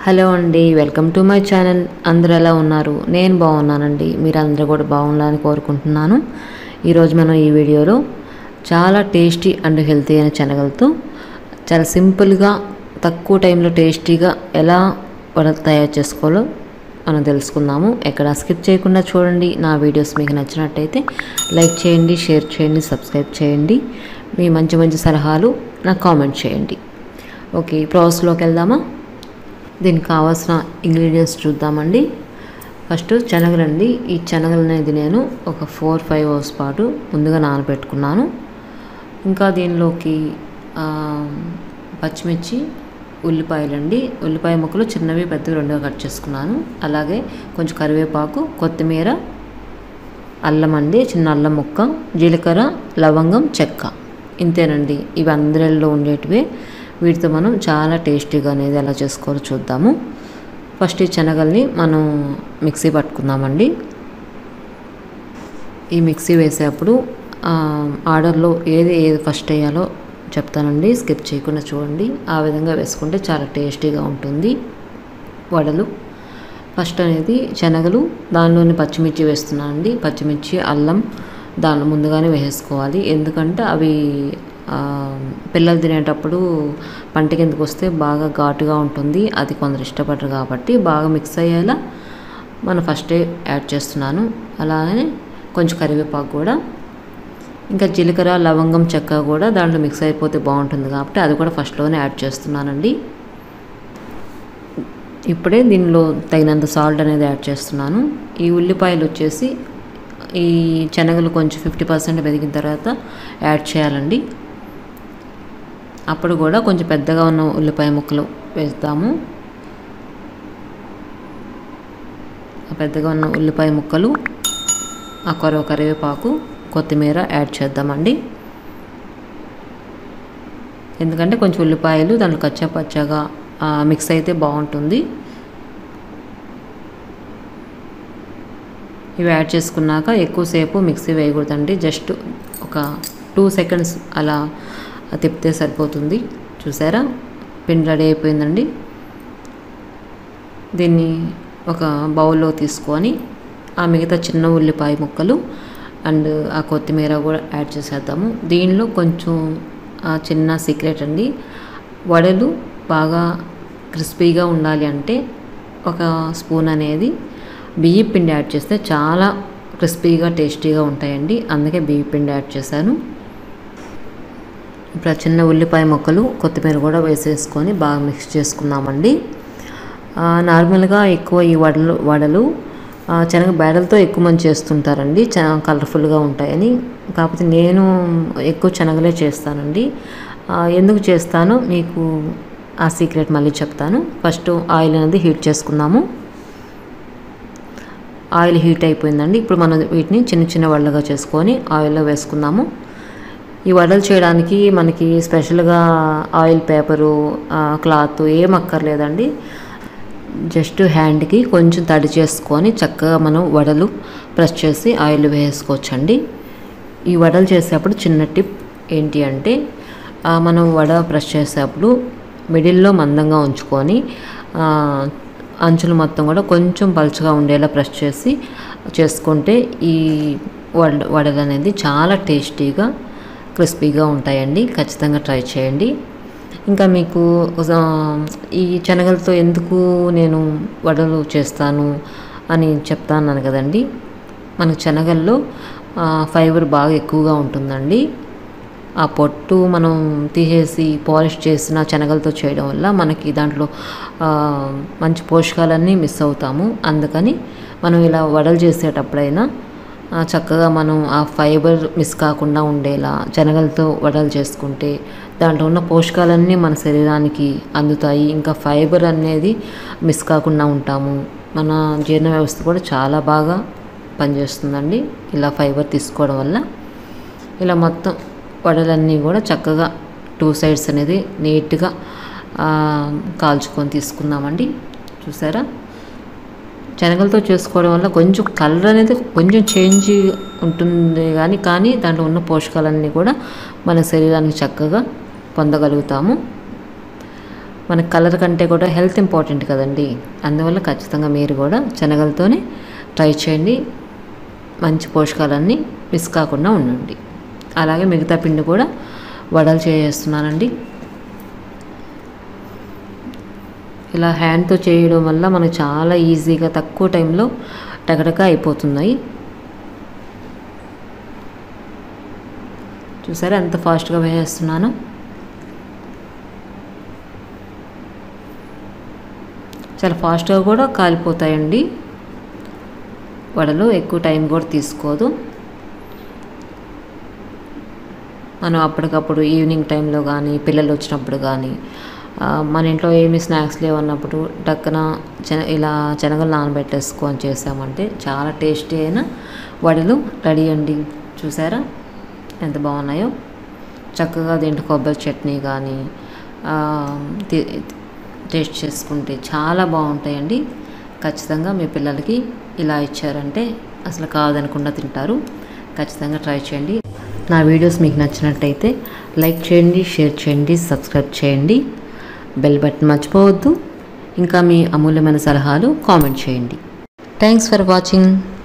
hello అండి welcome to my channel అందరూ ఎలా ఉన్నారు నేను బాగున్నానండి మీరు అందరూ కూడా బాగుండాలని కోరుకుంటున్నాను ఈరోజు మనం ఈ వీడియోలో చాలా టేస్టీ అండ్ హెల్తీ అయిన శనగలతో చాలా సింపుల్గా తక్కువ టైంలో టేస్టీగా ఎలా వడలు తయారు చేసుకోవాలో మనం తెలుసుకుందాము ఎక్కడ స్కిప్ చేయకుండా చూడండి నా వీడియోస్ మీకు నచ్చినట్టయితే లైక్ చేయండి షేర్ చేయండి సబ్స్క్రైబ్ చేయండి మీ మంచి మంచి సలహాలు నాకు కామెంట్ చేయండి ఓకే ప్రాసెస్లోకి వెళ్దామా దీనికి కావాల్సిన ఇంగ్రీడియంట్స్ చూద్దామండి ఫస్ట్ శనగలండి ఈ శనగలు అనేది నేను ఒక ఫోర్ ఫైవ్ అవర్స్ పాటు ముందుగా నానబెట్టుకున్నాను ఇంకా దీనిలోకి ఆ, పచ్చిమిర్చి ఉల్లిపాయలండి ఉల్లిపాయ ముక్కలు చిన్నవి పెద్దవి రెండుగా కట్ చేసుకున్నాను అలాగే కొంచెం కరివేపాకు కొత్తిమీర అల్లం అండి చిన్న అల్లం ముక్క జీలకర్ర లవంగం చెక్క ఇంతేనండి ఇవి అందరిలో ఉండేటివే వీటితో మనం చాలా టేస్టీగా అనేది ఎలా చేసుకోవాలో చూద్దాము ఫస్ట్ ఈ శనగల్ని మనం మిక్సీ పట్టుకుందామండి ఈ మిక్సీ వేసేటప్పుడు ఆ, ఆర్డర్లో ఏది ఏది ఫస్ట్ వేయాలో చెప్తానండి స్కిప్ చేయకుండా చూడండి ఆ విధంగా వేసుకుంటే చాలా టేస్టీగా ఉంటుంది వడలు ఫస్ట్ అనేది శనగలు దానిలోని పచ్చిమిర్చి వేస్తున్నాను అండి పచ్చిమిర్చి అల్లం దానిలో ముందుగానే వేసేసుకోవాలి ఎందుకంటే అవి ఆ, పిల్లలు తినేటప్పుడు పంట కిందకు వస్తే బాగా ఘాటుగా ఉంటుంది అది కొందరు ఇష్టపడరు కాబట్టి బాగా మిక్స్ అయ్యేలా మనం ఫస్టే యాడ్ చేస్తున్నాను అలాగే కొంచెం కరివేపాకు కూడా ఇంకా జీలకర్ర లవంగం చెక్క కూడా దాంట్లో మిక్స్ అయిపోతే బాగుంటుంది కాబట్టి అది కూడా ఫస్ట్లోనే యాడ్ చేస్తున్నానండి ఇప్పుడే దీనిలో తగినంత సాల్ట్ అనేది యాడ్ చేస్తున్నాను ఈ ఉల్లిపాయలు వచ్చేసి ఈ శనగలు కొంచెం ఫిఫ్టీ పర్సెంట్ మెదిగిన తర్వాత యాడ్ చేయాలండి అప్పుడు కూడా కొంచెం పెద్దగా ఉన్న ఉల్లిపాయ ముక్కలు వేస్తాము ఆ పెద్దగా ఉన్న ఉల్లిపాయ ముక్కలు ఆ కొరవ కరివేపాకు కొత్తిమీర యాడ్ చేద్దామండి ఎందుకంటే కొంచెం ఉల్లిపాయలు దాంట్లో కచ్చా పచ్చగా మిక్స్ అయితే బాగుంటుంది ఇవి యాడ్ చేసుకున్నాక ఎక్కువసేపు మిక్సీ వేయకూడదండి జస్ట్ ఒక టూ సెకండ్స్ అలా తిప్పితే సరిపోతుంది చూసారా పిండి రెడీ అయిపోయిందండి దీన్ని ఒక బౌల్లో తీసుకొని ఆ మిగతా చిన్న ఉల్లిపాయ ముక్కలు అండ్ ఆ కొత్తిమీర కూడా యాడ్ చేసేద్దాము దీనిలో కొంచెం ఆ చిన్న సీక్రెట్ అండి వడలు బాగా క్రిస్పీగా ఉండాలి అంటే ఒక స్పూన్ అనేది బియ్య పిండి యాడ్ చేస్తే చాలా క్రిస్పీగా టేస్టీగా ఉంటాయండి అందుకే బియ్య పిండి యాడ్ చేశాను ఇప్పుడు ఆ చిన్న ఉల్లిపాయ ముక్కలు కొత్తిమీర కూడా వేసేసుకొని బాగా మిక్స్ చేసుకుందామండి ఆ, నార్మల్గా ఎక్కువ ఈ వడలు వడలు ఆ, శనగ బేడలతో ఎక్కువ మంది చేస్తుంటారండి చ కలర్ఫుల్గా ఉంటాయని కాకపోతే నేను ఎక్కువ శనగలే చేస్తానండి ఆ, ఎందుకు చేస్తానో మీకు ఆ సీక్రెట్ మళ్ళీ చెప్తాను ఫస్ట్ ఆయిల్ అనేది హీట్ చేసుకుందాము ఆయిల్ హీట్ అయిపోయిందండి ఇప్పుడు మనం వీటిని చిన్న చిన్న వడలుగా చేసుకొని ఆయిల్లో వేసుకుందాము ఈ వడలు చేయడానికి మనకి స్పెషల్గా ఆయిల్ పేపరు క్లాత్ ఏం అక్కర్లేదండి జస్ట్ హ్యాండ్కి కొంచెం తడి చేసుకొని చక్కగా మనం వడలు ప్రెస్ చేసి ఆయిల్ వేసుకోవచ్చండి ఈ వడలు చేసేటప్పుడు చిన్న టిప్ ఏంటి అంటే ఆ, మనం వడ ప్రెస్ చేసేటప్పుడు మిడిల్లో మందంగా ఉంచుకొని ఆ, అంచులు మొత్తం కూడా కొంచెం పలుచగా ఉండేలా ప్రెస్ చేసి చేసుకుంటే ఈ వడ వడలు అనేది చాలా టేస్టీగా క్రిస్పీగా ఉంటాయండి ఖచ్చితంగా ట్రై చేయండి ఇంకా మీకు ఆ, ఈ శనగలతో ఎందుకు నేను వడలు చేస్తాను అని చెప్తాను కదండి మనకు శనగల్లో ఆ, ఫైబర్ బాగా ఎక్కువగా ఉంటుందండి ఆ పొట్టు మనం తీసేసి పాలిష్ చేసిన శనగలతో చేయడం వల్ల మనకి దాంట్లో ఆ, మంచి పోషకాలన్నీ మిస్ అవుతాము అందుకని మనం ఇలా వడలు చేసేటప్పుడైనా ఆ, చక్కగా మనం ఆ ఫైబర్ మిస్ కాకుండా ఉండేలా శనగలతో వడలు చేసుకుంటే దాంట్లో ఉన్న పోషకాలన్నీ మన శరీరానికి అందుతాయి ఇంకా ఫైబర్ అనేది మిస్ కాకుండా ఉంటాము మన జీర్ణ వ్యవస్థ కూడా చాలా బాగా పనిచేస్తుందండి ఇలా ఫైబర్ తీసుకోవడం వల్ల ఇలా మొత్తం వడలన్నీ కూడా చక్కగా టూ సైడ్స్ అనేది నీట్గా ఆ, కాల్చుకొని తీసుకుందామండి చూసారా శనగలతో చేసుకోవడం వల్ల కొంచెం కలర్ అనేది కొంచెం చేంజ్ ఉంటుంది కానీ కానీ దాంట్లో ఉన్న పోషకాలన్నీ కూడా మన శరీరానికి చక్కగా పొందగలుగుతాము మన కలర్ కంటే కూడా హెల్త్ ఇంపార్టెంట్ కదండి అందువల్ల ఖచ్చితంగా మీరు కూడా శనగలతోనే ట్రై చేయండి మంచి పోషకాలన్నీ మిస్ కాకుండా ఉండండి అలాగే మిగతా పిండి కూడా వడలు చేస్తున్నానండి ఇలా హ్యాండ్తో చేయడం వల్ల మనకు చాలా ఈజీగా తక్కువ టైంలో టకటక అయిపోతున్నాయి చూసారా ఎంత ఫాస్ట్గా వేసేస్తున్నాను చాలా ఫాస్ట్గా కూడా కాలిపోతాయండి వడలు ఎక్కువ టైం కూడా తీసుకోదు మనం అప్పటికప్పుడు ఈవినింగ్ టైంలో కానీ పిల్లలు వచ్చినప్పుడు కానీ మన ఇంట్లో ఏమి స్నాక్స్ లేవన్నప్పుడు డక్కన చెన ఇలా శనగలు నానబెట్టేసుకొని చేసామంటే చాలా టేస్టీ అయిన వడలు రెడీ అండి చూసారా ఎంత బాగున్నాయో చక్కగా దీంట్లో కొబ్బరి చట్నీ కానీ టేస్ట్ చేసుకుంటే చాలా బాగుంటాయండి ఖచ్చితంగా మీ పిల్లలకి ఇలా ఇచ్చారంటే అసలు కాదనకుండా తింటారు ఖచ్చితంగా ట్రై చేయండి నా వీడియోస్ మీకు నచ్చినట్టయితే లైక్ చేయండి షేర్ చేయండి సబ్స్క్రైబ్ చేయండి బెల్ బటన్ మర్చిపోవద్దు ఇంకా మీ అమూల్యమైన సలహాలు కామెంట్ చేయండి థ్యాంక్స్ ఫర్ వాచింగ్